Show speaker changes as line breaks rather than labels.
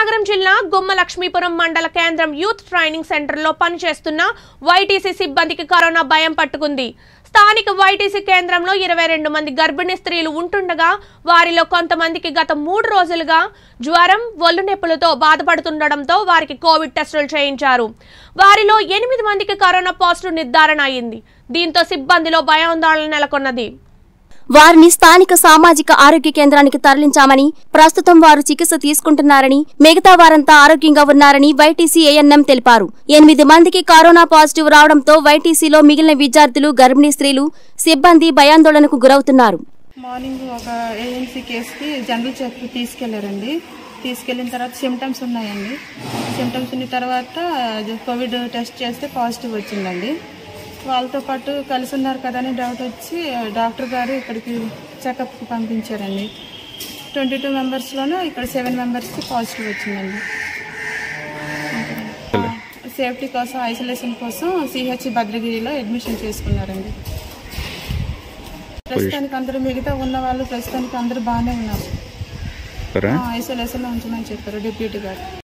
విజయనగరం జిల్లా గుమ్మ లక్ష్మీపురం మండల కేంద్రం యూత్ ట్రైనింగ్ సెంటర్లో పనిచేస్తున్న వైటీసీ సిబ్బందికి కరోనా భయం పట్టుకుంది స్థానిక వైటీసీ కేంద్రంలో ఇరవై రెండు మంది గర్భిణీ స్త్రీలు ఉంటుండగా వారిలో కొంతమందికి గత మూడు రోజులుగా జ్వరం ఒళ్ళు నొప్పులతో బాధపడుతుండటంతో వారికి కోవిడ్ టెస్టులు చేయించారు వారిలో ఎనిమిది మందికి కరోనా పాజిటివ్ నిర్ధారణ అయింది దీంతో సిబ్బందిలో భయాందోళన నెలకొన్నది
వారిని స్థానిక సామాజిక ఆరోగ్య కేంద్రానికి తరలించామని ప్రస్తుతం వారు చికిత్స తీసుకుంటున్నారని మిగతా వారంతా ఆరోగ్యంగా ఉన్నారని వైటీసీ ఏఎన్ఎం తెలిపారు ఎనిమిది మందికి కరోనా పాజిటివ్ రావడంతో వైటీసీలో మిగిలిన విద్యార్థులు గర్భిణీ స్త్రీలు సిబ్బంది భయాందోళనకు గురవుతున్నారు
మార్నింగ్ ఒక ఏఎన్సీ కేసుకి జనరల్ చెక్ తీసుకెళ్లారండి తీసుకెళ్ళిన తర్వాత సిమ్టమ్స్ ఉన్నాయండి సిమ్టమ్స్ ఉన్న తర్వాత అది కోవిడ్ టెస్ట్ చేస్తే పాజిటివ్ వచ్చిందండి వాళ్ళతో పాటు కలిసి ఉన్నారు కదా అని డౌట్ వచ్చి డాక్టర్ గారు ఇక్కడికి చెకప్కి పంపించారండి ట్వంటీ టూ మెంబర్స్లోనూ ఇక్కడ సెవెన్ మెంబర్స్కి పాజిటివ్ వచ్చిందండి సేఫ్టీ కోసం ఐసోలేషన్ కోసం సిహెచ్ భద్రగిరిలో అడ్మిషన్ చేసుకున్నారండి ప్రస్తుతానికి అందరూ మిగతా ఉన్న వాళ్ళు ప్రస్తుతానికి అందరూ బాగానే ఉన్నారు
సరే
ఐసోలేషన్లో ఉంచమని చెప్పారు డిప్యూటీ గారు